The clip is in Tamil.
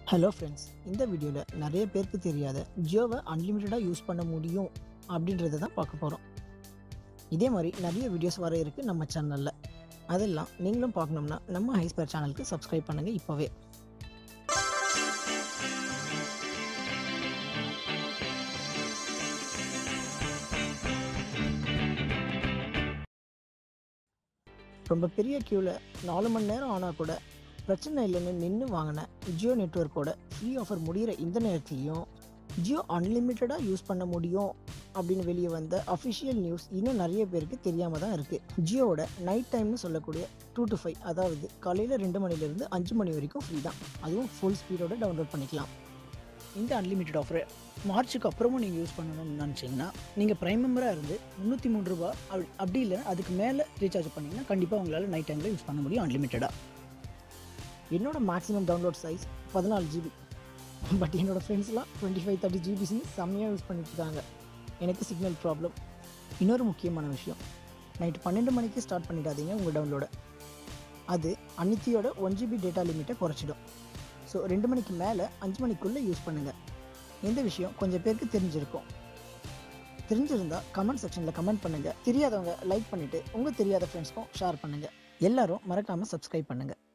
ஹலோ ஃப்ரெண்ட்ஸ் இந்த வீடியோவில் நிறைய பேருக்கு தெரியாத ஜியோவை அன்லிமிட்டடாக யூஸ் பண்ண முடியும் அப்படின்றத தான் பார்க்க போகிறோம் இதே மாதிரி நிறைய வீடியோஸ் வர இருக்குது நம்ம சேனலில் அதெல்லாம் நீங்களும் பார்க்கணும்னா நம்ம ஹைஸ்பர் சேனலுக்கு சப்ஸ்கிரைப் பண்ணுங்கள் இப்போவே ரொம்ப பெரிய க்யூவில் நாலு மணி நேரம் ஆனால் கூட பிரச்சனை இல்லைன்னு நின்று வாங்கின ஜியோ நெட்ஒர்க்கோட ஃப்ரீ ஆஃபர் முடிகிற இந்த நேரத்துலையும் ஜியோ அன்லிமிட்டடாக யூஸ் பண்ண முடியும் அப்படின்னு வெளியே வந்த அஃபிஷியல் நியூஸ் இன்னும் நிறைய பேருக்கு தெரியாமல் தான் இருக்குது ஜியோவோட நைட் டைம்னு சொல்லக்கூடிய டூ டு ஃபைவ் அதாவது காலையில் ரெண்டு மணிலேருந்து அஞ்சு மணி வரைக்கும் ஃப்ரீ தான் அதுவும் ஃபுல் ஸ்பீடோட டவுன்லோட் பண்ணிக்கலாம் இந்த அன்லிமிட்டட் ஆஃபரை மார்ச்சுக்கு அப்புறமும் நீங்கள் யூஸ் பண்ணணும்னு நினச்சிங்கன்னா நீங்கள் ப்ரைம் மெம்பராக இருந்து முந்நூற்றி மூணு ரூபா அப்படி அப்படி இல்லை அதுக்கு மேலே ரீசார்ஜ் பண்ணிங்கன்னா கண்டிப்பாக உங்களால் நைட் டைமில் யூஸ் பண்ண முடியும் அன்லிமிட்டடாக என்னோட மேக்ஸிமம் டவுன்லோட் சைஸ் பதினாலு ஜிபி பட் என்னோடய ஃப்ரெண்ட்ஸ்லாம் டுவெண்ட்டி ஃபைவ் தேர்ட்டி ஜிபிஸ்னு செம்மையாக யூஸ் பண்ணிட்டு இருக்காங்க எனக்கு சிக்னல் ப்ராப்ளம் இன்னொரு முக்கியமான விஷயம் நைட்டு பன்னெண்டு மணிக்கு ஸ்டார்ட் பண்ணிடாதீங்க உங்கள் டவுன்லோட அது அன்னித்தியோட ஒன் ஜிபி டேட்டா லிமிட்டை குறைச்சிடும் ஸோ ரெண்டு மணிக்கு மேலே அஞ்சு மணிக்குள்ளே யூஸ் பண்ணுங்கள் இந்த விஷயம் கொஞ்சம் பேருக்கு தெரிஞ்சிருக்கும் தெரிஞ்சிருந்தா கமெண்ட் செக்ஷனில் கமெண்ட் பண்ணுங்கள் தெரியாதவங்க லைக் பண்ணிவிட்டு உங்கள் தெரியாத ஃப்ரெண்ட்ஸ்க்கும் ஷேர் பண்ணுங்கள் எல்லாரும் மறக்காமல் சப்ஸ்கிரைப் பண்ணுங்கள்